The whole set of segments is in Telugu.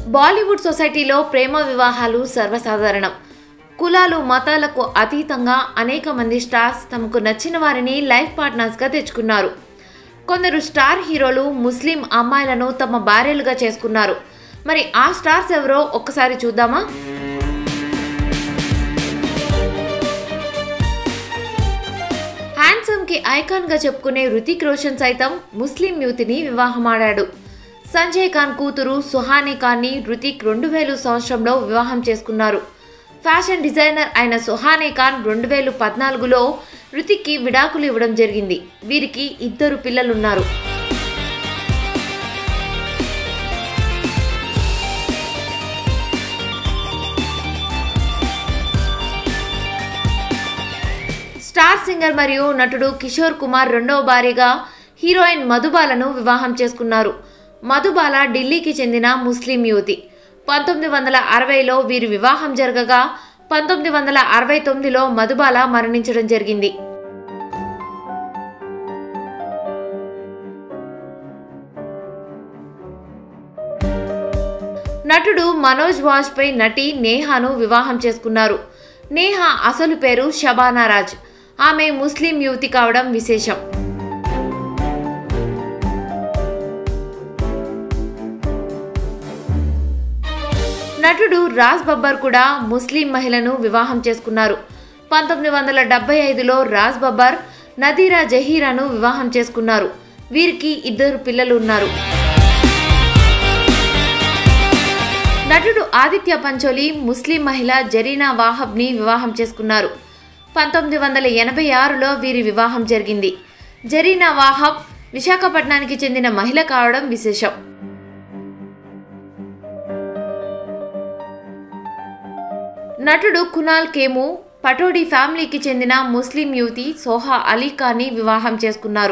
బాలీవుడ్ సొసైటీలో ప్రేమ వివాహాలు సర్వసాధారణం కులాలు మతాలకు అతీతంగా అనేక మంది స్టార్స్ తమకు నచ్చిన వారిని లైఫ్ పార్ట్నర్స్గా తెచ్చుకున్నారు కొందరు స్టార్ హీరోలు ముస్లిం అమ్మాయిలను తమ భార్యలుగా చేసుకున్నారు మరి ఆ స్టార్స్ ఎవరో ఒక్కసారి చూద్దామా హ్యాండ్సమ్కి ఐకాన్గా చెప్పుకునే రుతిక్ రోషన్ సైతం ముస్లిం యువతిని వివాహమాడాడు సంజయ్ ఖాన్ కూతురు సుహానీ ఖాన్ని రుతిక్ రెండు వేలు సంవత్సరంలో వివాహం చేసుకున్నారు ఫ్యాషన్ డిజైనర్ అయిన సుహానీ ఖాన్ రెండు వేలు పద్నాలుగులో రుతిక్కి విడాకులు ఇవ్వడం జరిగింది వీరికి ఇద్దరు పిల్లలున్నారు స్టార్ సింగర్ మరియు నటుడు కిషోర్ కుమార్ రెండవ భార్యగా హీరోయిన్ మధుబాలను వివాహం చేసుకున్నారు మధుబాల ఢిల్లీకి చెందిన ముస్లిం యువతి పంతొమ్మిది వందల అరవైలో వీరి వివాహం జరగగా పంతొమ్మిది వందల అరవై తొమ్మిదిలో మధుబాల మరణించడం జరిగింది నటుడు మనోజ్ వాజ్పేయి నటి నేహాను వివాహం చేసుకున్నారు నేహా అసలు పేరు షబానా రాజ్ ఆమె ముస్లిం యువతి కావడం విశేషం నటుడు రాజ్ బబ్బర్ కూడా ముస్లిం మహిళను వివాహం చేసుకున్నారు పంతొమ్మిది వందల డెబ్బై ఐదులో రాజ్ బబ్బర్ నదీరా జహీరాను వివాహం చేసుకున్నారు వీరికి ఇద్దరు పిల్లలు ఉన్నారు నటుడు ఆదిత్య పంచోలి ముస్లిం మహిళ జరీనా వాహబ్ని వివాహం చేసుకున్నారు పంతొమ్మిది వందల ఎనభై ఆరులో వీరి వివాహం జరిగింది జరీనా వాహబ్ విశాఖపట్నానికి చెందిన మహిళ కావడం విశేషం నటుడు కునాల్ కేము పటోడి ఫ్యామిలీకి చెందిన ముస్లిం యువతి సోహా అలీ ఖాన్ని వివాహం చేసుకున్నారు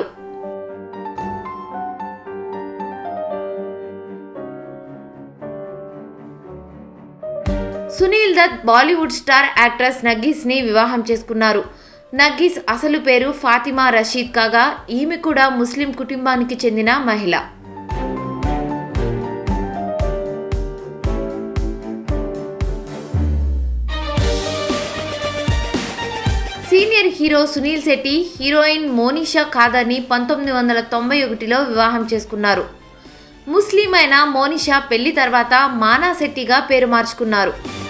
సునీల్ దత్ బాలీవుడ్ స్టార్ యాక్ట్రెస్ నగ్గీస్ని వివాహం చేసుకున్నారు నగ్గీస్ అసలు పేరు ఫాతిమా రషీద్ కాగా ఈమె కూడా ముస్లిం కుటుంబానికి చెందిన మహిళ senior hero Sunil Shetty heroine Monisha ఖాదర్ని పంతొమ్మిది వందల తొంభై ఒకటిలో వివాహం చేసుకున్నారు ముస్లిం అయిన మోనిషా పెళ్లి తర్వాత మానా శెట్టిగా పేరు మార్చుకున్నారు